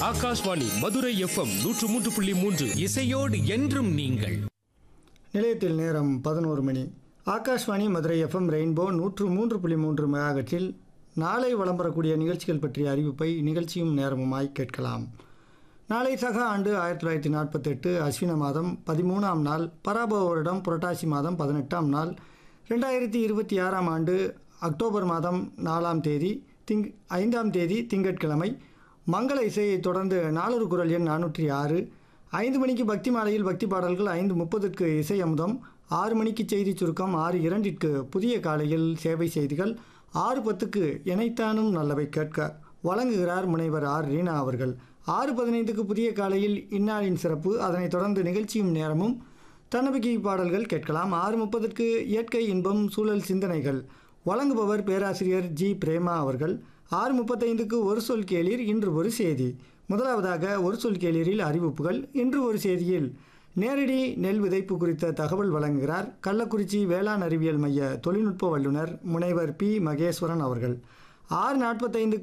Akashvani Madurai FM நூற்று மூன்று புள்ளி மூன்று இசையோடு என்றும் நீங்கள் நிலையத்தில் நேரம் பதினோரு மணி ஆகாஷ்வாணி மதுரை எஃப்எம் ரெயின்போ நூற்று மூன்று புள்ளி மூன்று மெகாகட்டில் நாளை வலம் வரக்கூடிய நிகழ்ச்சிகள் பற்றிய அறிவிப்பை நிகழ்ச்சியும் நேரமுமாய் கேட்கலாம் நாளை சக ஆண்டு ஆயிரத்தி தொள்ளாயிரத்தி நாற்பத்தெட்டு அஸ்வின மாதம் பதிமூணாம் நாள் பராபவ வருடம் புரட்டாசி மாதம் பதினெட்டாம் நாள் ரெண்டாயிரத்தி இருபத்தி ஆறாம் ஆண்டு அக்டோபர் மாதம் நாலாம் தேதி திங் ஐந்தாம் தேதி திங்கட்கிழமை மங்கள இசையை தொடர்ந்து நானூறு குரல் எண் நானூற்றி ஆறு ஐந்து மணிக்கு பக்தி மாலையில் பக்தி பாடல்கள் ஐந்து முப்பதுக்கு இசை அமுதம் ஆறு மணிக்கு செய்தி சுருக்கம் ஆறு இரண்டிற்கு புதிய காலையில் சேவை செய்திகள் ஆறு பத்துக்கு இணைத்தானும் நல்லவை கேட்க வழங்குகிறார் முனைவர் ஆர் ரீனா அவர்கள் ஆறு பதினைந்துக்கு புதிய காலையில் இந்நாளின் சிறப்பு அதனைத் தொடர்ந்து நிகழ்ச்சியும் நேரமும் தன்னம்பிக்கை பாடல்கள் கேட்கலாம் ஆறு முப்பதுக்கு இயற்கை இன்பம் சூழல் சிந்தனைகள் வழங்குபவர் பேராசிரியர் ஜி பிரேமா அவர்கள் ஆறு முப்பத்தைந்துக்கு ஒரு சொல் கேளீர் இன்று ஒரு செய்தி முதலாவதாக ஒரு சொல் கேளீரில் அறிவிப்புகள் இன்று ஒரு செய்தியில் நேரடி நெல் விதைப்பு குறித்த தகவல் வழங்குகிறார் கள்ளக்குறிச்சி வேளாண் அறிவியல் மைய தொழில்நுட்ப வல்லுநர் முனைவர் பி மகேஸ்வரன் அவர்கள் ஆறு நாற்பத்தைந்து